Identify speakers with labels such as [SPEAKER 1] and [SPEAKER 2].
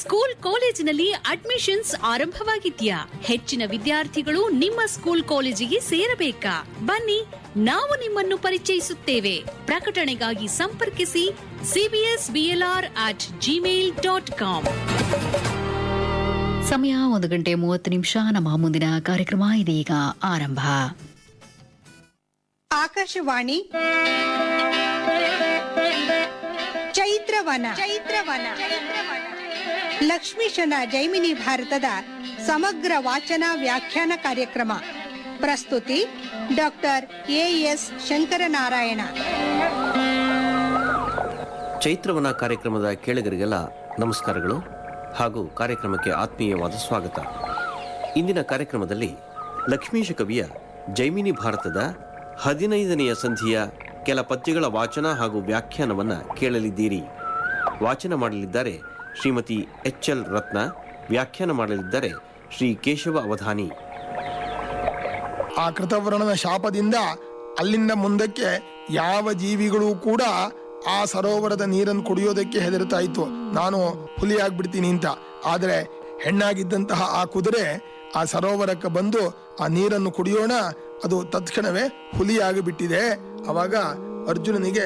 [SPEAKER 1] school ಕಾಲೇಜಿನಲ್ಲಿ admissions ಆರಂಭವಾಗಿದ್ಯಾ ಹೆಚ್ಚಿನ ವಿದ್ಯಾರ್ಥಿಗಳು ನಿಮ್ಮ ಸ್ಕೂಲ್ ಕಾಲೇಜಿಗೆ ಸೇರಬೇಕಾ ಬನ್ನಿ ನಾವು ನಿಮ್ಮನ್ನು ಪರಿಚಯಿಸುತ್ತೇವೆ ಪ್ರಕಟಣೆಗಾಗಿ ಸಂಪರ್ಕಿಸಿ CBS BLR at Gmail dot com
[SPEAKER 2] ಸಮಯ ಒಂದು ಗಂಟೆ ಮೂವತ್ತು ನಿಮಿಷ ನಮ್ಮ ಮುಂದಿನ ಕಾರ್ಯಕ್ರಮ ಇದೀಗ ಆರಂಭ
[SPEAKER 3] ಆಕಾಶವಾಣಿ ಚೈತ್ರವನ ಚೈತ್ರವನ ಲಕ್ಷ್ಮೀಶನ ಜೈಮಿನಿ ಭಾರತದ ಸಮಗ್ರ ವಾಚನ ವ್ಯಾಖ್ಯಾನ ಕಾರ್ಯಕ್ರಮ ಪ್ರಸ್ತುತಿ ಡಾಕ್ಟರ್ ಎ ಎಸ್ ಶಂಕರನಾರಾಯಣ
[SPEAKER 4] ಚೈತ್ರವನ ಕಾರ್ಯಕ್ರಮದ ಕೇಳುಗರಿಗೆಲ್ಲ ನಮಸ್ಕಾರಗಳು ಹಾಗೂ ಕಾರ್ಯಕ್ರಮಕ್ಕೆ ಆತ್ಮೀಯವಾದ ಸ್ವಾಗತ ಇಂದಿನ ಕಾರ್ಯಕ್ರಮದಲ್ಲಿ ಲಕ್ಷ್ಮೀಶ ಕವಿಯ ಜೈಮಿನಿ ಭಾರತದ ಹದಿನೈದನೆಯ ಸಂಧಿಯ ಕೆಲ ಪದ್ಯಗಳ ವಾಚನ ಹಾಗೂ ವ್ಯಾಖ್ಯಾನವನ್ನು ಕೇಳಲಿದ್ದೀರಿ ವಾಚನ ಮಾಡಲಿದ್ದಾರೆ ಶ್ರೀಮತಿ ಎಚ್ ಎಲ್ ರತ್ನ ವ್ಯಾಖ್ಯಾನ ಮಾಡಲಿದ್ದಾರೆ ಶ್ರೀ ಕೇಶವ ಅವಧಾನಿ
[SPEAKER 5] ಆ ಕೃತವರ್ಣನ ಶಾಪದಿಂದ ಅಲ್ಲಿಂದ ಮುಂದಕ್ಕೆ ಯಾವ ಜೀವಿಗಳು ಕೂಡ ಆ ಸರೋವರದ ನೀರನ್ನು ಕುಡಿಯೋದಕ್ಕೆ ಹೆದರ್ತಾ ಇತ್ತು ನಾನು ಹುಲಿಯಾಗ್ಬಿಡ್ತೀನಿ ಅಂತ ಆದರೆ ಹೆಣ್ಣಾಗಿದ್ದಂತಹ ಆ ಕುದುರೆ ಆ ಸರೋವರಕ್ಕೆ ಬಂದು ಆ ನೀರನ್ನು ಕುಡಿಯೋಣ ಅದು ತತ್ಕ್ಷಣವೇ ಹುಲಿಯಾಗಿ ಬಿಟ್ಟಿದೆ ಅವಾಗ ಅರ್ಜುನನಿಗೆ